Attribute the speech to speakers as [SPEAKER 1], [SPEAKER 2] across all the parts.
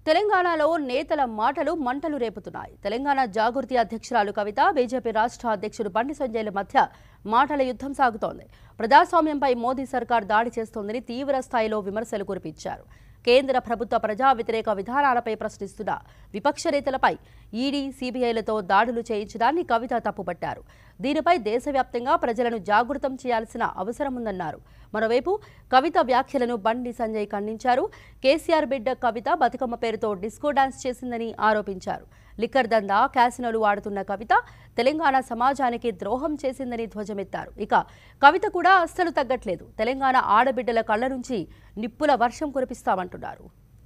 [SPEAKER 1] తెలంగాణలో నేతల మాటలు మంటలు రేపుతున్నాయి తెలంగాణ జాగృతి అధ్యక్షురాలు కవిత బీజేపీ రాష్ట్ర అధ్యక్షుడు బండి సంజయ్ల మధ్య మాటల యుద్ధం సాగుతోంది ప్రజాస్వామ్యంపై మోదీ సర్కార్ దాడి చేస్తోందని తీవ్ర స్థాయిలో విమర్శలు కురిపించారు కేంద్ర ప్రభుత్వ ప్రజా వ్యతిరేక విధానాలపై ప్రశ్నిస్తున్న విపక్ష నేతలపై ఈడీ సీబీఐలతో దాడులు చేయించడాన్ని కవిత తప్పుపట్టారు దీనిపై దేశవ్యాప్తంగా ప్రజలను జాగృతం చేయాల్సిన అవసరం ఉందన్నారు మరోవైపు కవిత వ్యాఖ్యలను బండి సంజయ్ ఖండించారు కేసీఆర్ బిడ్డ కవిత బతుకమ్మ పేరుతో డిస్కో డాన్స్ చేసిందని ఆరోపించారు లిక్కర్ దందా క్యాసినోలు వాడుతున్న కవిత తెలంగాణ సమాజానికి ద్రోహం చేసిందని ధ్వజమెత్తారు ఇక కవిత కూడా అస్సలు తగ్గట్లేదు తెలంగాణ ఆడబిడ్డల కళ్ళ నుంచి నిప్పుల వర్షం కురిపిస్తామంటున్నారు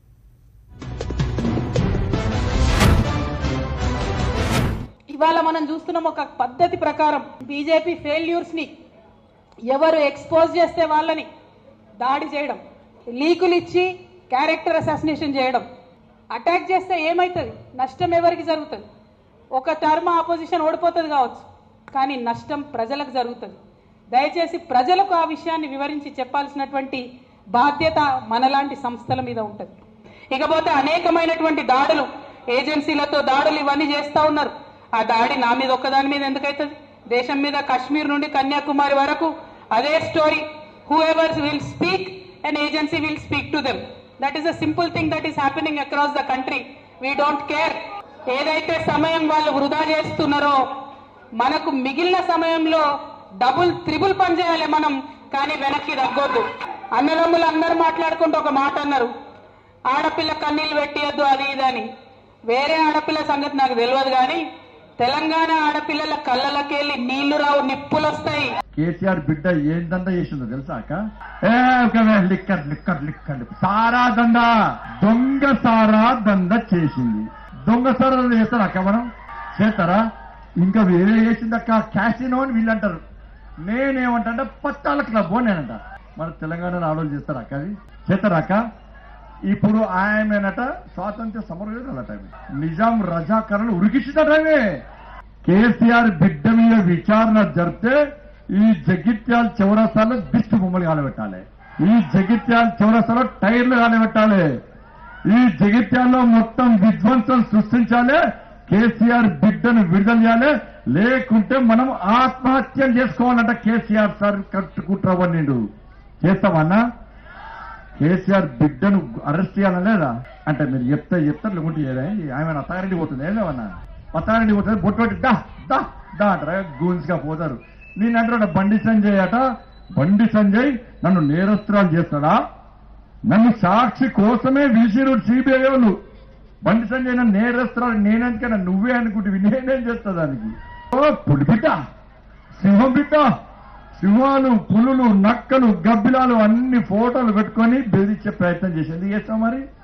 [SPEAKER 2] ఇవాళ మనం చూస్తున్నాం ఒక పద్ధతి ప్రకారం బీజేపీ ఫెయిల్యూర్స్ ని ఎవరు ఎక్స్పోజ్ చేస్తే వాళ్ళని దాడి చేయడం లీకులు ఇచ్చి క్యారెక్టర్ అసాసినేషన్ చేయడం అటాక్ చేస్తే ఏమవుతుంది నష్టం ఎవరికి జరుగుతుంది ఒక టర్మ్ ఆపోజిషన్ ఓడిపోతుంది కావచ్చు కానీ నష్టం ప్రజలకు జరుగుతుంది దయచేసి ప్రజలకు ఆ విషయాన్ని వివరించి చెప్పాల్సినటువంటి బాధ్యత మనలాంటి సంస్థల మీద ఉంటుంది ఇకపోతే అనేకమైనటువంటి దాడులు ఏజెన్సీలతో దాడులు ఇవన్నీ చేస్తా ఉన్నారు ఆ దాడి నా మీద ఒక్కదాని మీద ఎందుకైతుంది దేశం మీద కాశ్మీర్ నుండి కన్యాకుమారి వరకు అదే story whoever will speak and agency will speak to them that is a simple thing that is happening across the country we don't care ఏదైతే సమయం వాళ్ళు వృధా చేస్తున్నారో మనకు మిగిలిన సమయంలో డబుల్ త్రిబుల్ పని చేయాలి మనం కానీ వెనక్కి తగ్గొద్దు అన్నదమ్ములు అందరూ మాట్లాడుకుంటూ ఒక మాట అన్నారు ఆడపిల్ల కన్నీళ్ళు పెట్టియద్దు అది ఇది అని వేరే ఆడపిల్ల సంగతి నాకు తెలియదు కానీ తెలంగాణ ఆడపిల్లల కళ్ళలకెళ్ళి నీళ్లు రావు నిప్పులు వస్తాయి
[SPEAKER 3] కేసీఆర్ బిడ్డ ఏందంతా చేసిందో తెలుసా అక్క ఏ ఒక లిక్కర్ లిక్కర్ లిక్కర్ సారా దంద దొంగ సారా దంద చేసింది దొంగ సారా దంద చేస్తారా అక్క మనం చేస్తారా ఇంకా వేరే చేసింది అక్క క్యాసినో అని వీళ్ళు అంటారు నేనేమంటా పత్తాల క్లబ్ అని నేనంట మన తెలంగాణలో ఆలోచన చేస్తారా అక్క అది చేస్తారా అక్క ఇప్పుడు ఆయనట స్వాతంత్ర సమరయోధులట ఆమె. నిజాం రజాకరణ ఉరికించిందట ఆమె. కేసీఆర్ బిడ్డ మీద విచారణ జరిపితే ఈ జగిత్యాల చౌరస్తాలో దిష్టి బొమ్మలు కాలబెట్టాలి ఈ జగిత్యాల చౌరస్తాలో టైర్లు కాలబెట్టాలి ఈ జగిత్యాల్లో మొత్తం విధ్వంసం సృష్టించాలి కేసీఆర్ బిడ్డను విడుదల చేయాలి లేకుంటే మనం ఆత్మహత్యలు చేసుకోవాలంట కేసీఆర్ సార్ కట్టుకుంటావన్నీడు చేస్తామన్నా కేసీఆర్ బిడ్డను అరెస్ట్ చేయాలని లేదా అంటే మీరు చెప్తే చెప్తారు లేకుంటే ఏదా ఆయన అత్తారెడ్డి పోతుంది ఏదేమన్నా అత్తారెడ్డి పోతుంది బొట్టు పెట్టి దా దా దా అంటారా గూన్స్ గా పోతారు నేను అంటాడు బండి సంజయ్ అట బండి సంజయ్ నన్ను నేరస్తురాలు చేస్తాడా నన్ను సాక్షి కోసమే విసిరు సిబిఐ వాళ్ళు బండి సంజయ్ నన్ను నేరస్తురాలు నేనందుకన్నా నువ్వే అనుకుంటే నేనేం చేస్తా దానికి ఓ పులి బిడ్డ సింహం బిడ్డ సింహాలు పులులు నక్కలు గబ్బిలాలు అన్ని ఫోటోలు పెట్టుకొని బెదిరించే ప్రయత్నం చేసి ఎందుకు చేస్తాం మరి